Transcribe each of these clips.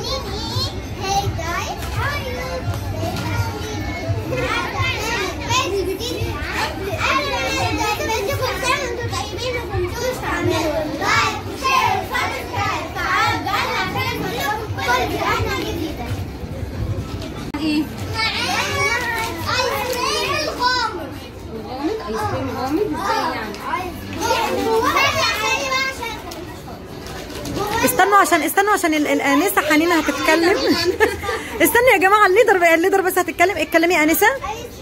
Hey guys, how are you? أتمنى كل سنة وأنتم طيبين وكنتوش تعملوا لايك وشير وسبسكرايب فعال جعلنا عشان نقول لكم كل فيديوهاتنا الجديدة. ايه آيس كريم الغامض. غامض ايس كريم غامض ازاي يعني استنوا عشان استنوا عشان ال- الانسه حنينه هتتكلم استنوا يا جماعه الليدر بقى الليدر بس هتتكلم اتكلمي يا انسه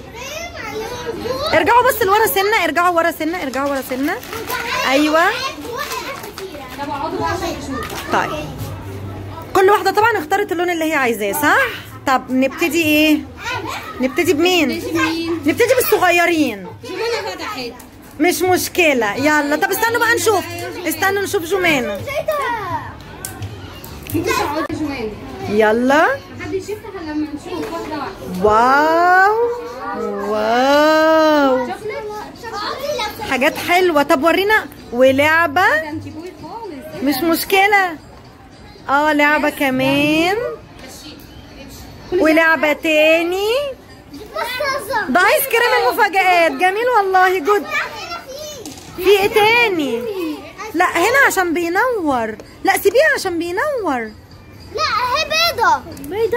ارجعوا بس لورا سنه ارجعوا ورا سنه ارجعوا ورا سنه ايوه طب اقعدوا بقى عشان تشوفوا طيب كل واحده طبعا اختارت اللون اللي هي عايزاه صح طب نبتدي ايه نبتدي بمين مين نبتدي بالصغيرين شوف انا فتحت مش مشكله يلا طب استنوا بقى نشوف استنوا نشوف جمانه انت اقعدي شويه يلا محدش يفتح الا لما نشوف واحده واحده واو واو شوكليت حاجات حلوه طب ورينا ولعبه ده انت بوي خالص مش مشكله اه لعبه كمان ولعبه تاني ده ايس كريم المفاجآت جميل والله جود في ايه تاني لا هنا عشان بينور لا سيبيها عشان بينور لا هي بيضة بيضة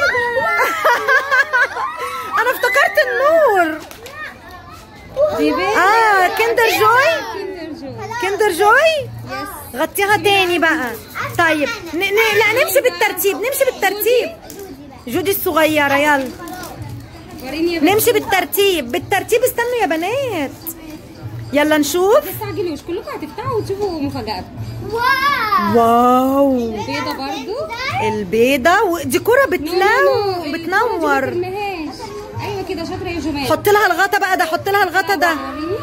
انا افتكرت النور دي بيضة اه كندر جوي كيندر جوي كندر جوي غطيها تاني بقى طيب ن ن لا نمشي بالترتيب نمشي بالترتيب جودي الصغيرة يلا وريني يا بنت نمشي بالترتيب بالترتيب استنوا يا بنات يلا نشوف ما تستعجلوش كلكم هتفتحوا وتشوفوا مفاجآت واو واو بيضة برضو البيضة ودي كرة بتلو بتنور ترميهاش ايوه كده شاطره يا جمال حط لها الغطا بقى ده حط لها الغطا ده وريني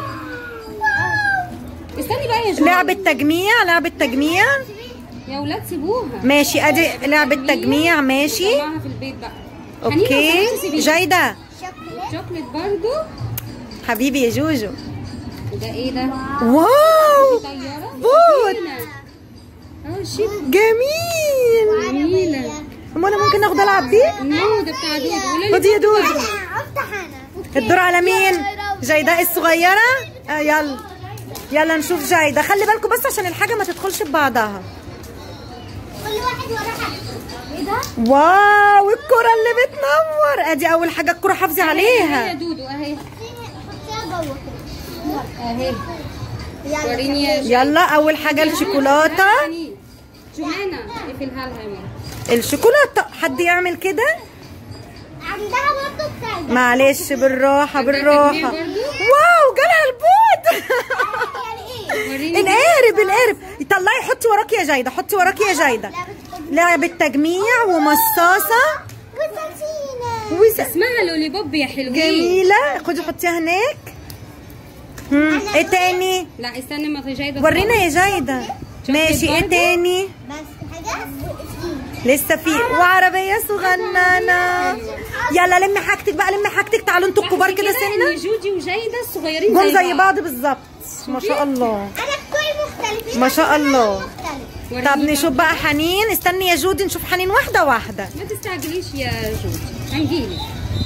استني بقى يا جمال لعبة تجميع لعبة تجميع يا ولاد سيبوها ماشي ادي لعبة تجميع ماشي جمعها في البيت بقى حنين لو اوكي سمحتي سيبيها. جايدة شوكليت برضو حبيبي يا جوجو ده ايه ده واو طياره بوت اه شيك جميل جميله امال انا ممكن اخد العب دي نو ده بتاع دودو قولي لي خدي يا دودو افتح انا الدور على مين جايدة الصغيرة آه يلا يلا نشوف جايدة خلي بالكم بس عشان الحاجة ما تدخلش في بعضها كل واحد ورا حاجة ايه ده؟ واو الكرة اللي بتنور ادي اول حاجة الكرة حافظي يا عليها دودو اهي حطيها جوه كده اهي يلا وريني يا جمال يلا اول حاجة الشوكولاتة جمانة اقفلها لها يا ماما الشوكولاتة حد يعمل كده عندها برضه بتاع معلش بالراحة عندها بالراحة تجميع برضو؟ واو جالها البوت يعني ايه؟ وريني القارب القارب طلعي حطي وراكي يا جايدة حطي وراكي يا جايدة لعبة تجميع ومصاصة وسكينة وس... اسمها لولي بوب يا حلوين جميلة خدي حطيها هناك هم. ايه تاني لا استني ما في جايده ورينا يا جايدة ماشي ايه برضو؟ تاني بس حاجة لسه في وعربية صغننة يلا لمي حاجتك بقى لمي حاجتك تعالوا انتوا الكبار كده ان سنة جودي وجايده الصغيرين جم زي بعض بالظبط ما شاء الله انا بكل مختلفين ما شاء الله مختلف وريني طب بقى. نشوف بقى حنين استني يا جودي نشوف حنين واحدة واحدة ما تستعجليش يا جودي هنجيلك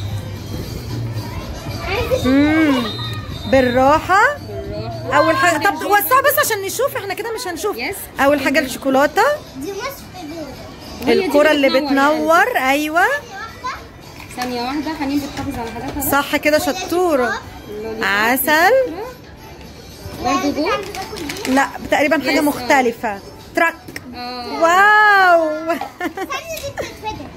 عايزة امم بالراحة بالراحه أول حاجة طب وسعوا بس عشان نشوف احنا كده مش هنشوف يس. أول حاجة الشوكولاتة دي مش في بيضة وهي دي الكرة اللي بتنور بتنور أيوة واحدة ثانيه واحده حنين بتحافظ على حاجاتها صح كده شطورة اللولي عسل برضه دول لا تقريبا حاجة يس. مختلفة تراك اه واو ثانية دي بتتفتح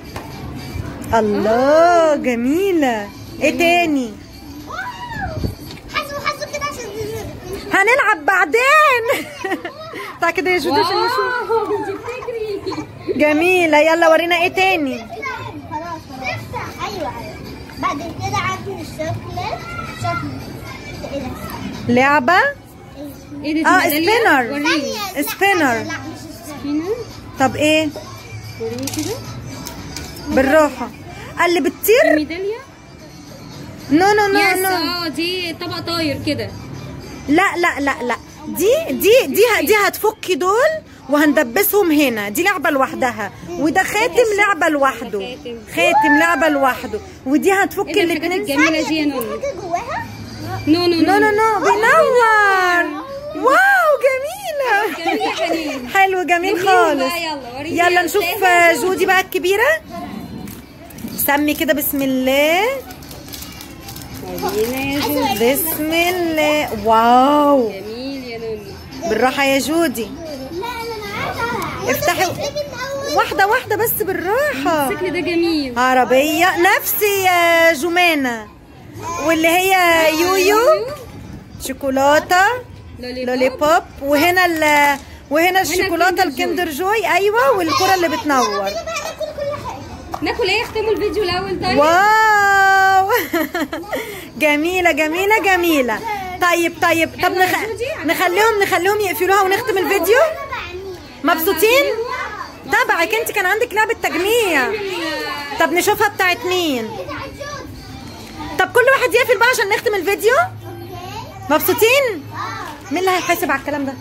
الله جميلة ايه تاني حاسبوا حاسبوا كده عشان هنلعب بعدين تعالى كده يا جودي عشان نشوف واو انت بتجري جميلة يلا ورينا ايه تاني خلاص تفتح ايوه ايوه بعد كده عندي الشوكليت شوكليت ايه ده؟ لعبة ايه دي اه ميدالية؟ سبينر وريني لا، سبينر لا مش سبينر سبينر طب ايه وريني كده بالراحة اللي بتطير ميدالية نو نو نو يس نو اه دي طبق طاير كده لا لا لا لا دي دي دي ه- دي هتفكي دول وهندبسهم هنا دي لعبه لوحدها وده خاتم لعبه لوحده خاتم. خاتم لعبه لوحده ودي هتفك ايه ده الحاجات الاثنين الجميله دي يا نونو حاجة جواها نو نو نو نو نو بينور واو جميلة جميل يا حنين حلو جميل وريهم خالص بقى يلا وريني يلا يا نشوف أستاذة جودي بقى الكبيرة سمي كده بسم الله ورينا يا جودي بسم الله واو جميل يا نونو بالراحة يا جودي لا انا عارفة افتحي واحدة واحدة بس بالراحة الشكل ده جميل عربية نفسي يا جمانة واللي هي يويو شوكولاتة لولي بوب وهنا ال وهنا الشوكولاتة الكندر جوي. الكندر جوي ايوه والكرة اللي بتنور بقى ناكل كل حاجة ناكل ايه يختموا الفيديو الاول طيب واو جميلة جميلة جميلة طيب طيب طب نخ... نخليهم نخليهم يقفلوها ونختم الفيديو مبسوطين تبعك انت كان عندك لعبة تجميع طب نشوفها بتاعت مين طب كل واحد يقفل بقى عشان نختم الفيديو مبسوطين مين اللي هيحاسب على الكلام ده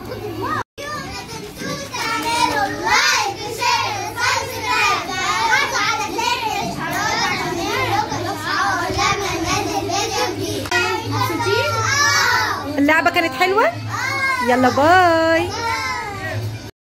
تعملوا لايك وشير وسبسكرايب وتضغطوا على زر الاشعارات عشان يوصلكم اشعار لما ننزل فيديو جديد مبسوطين؟ اه اللعبة كانت حلوة يلا باي اه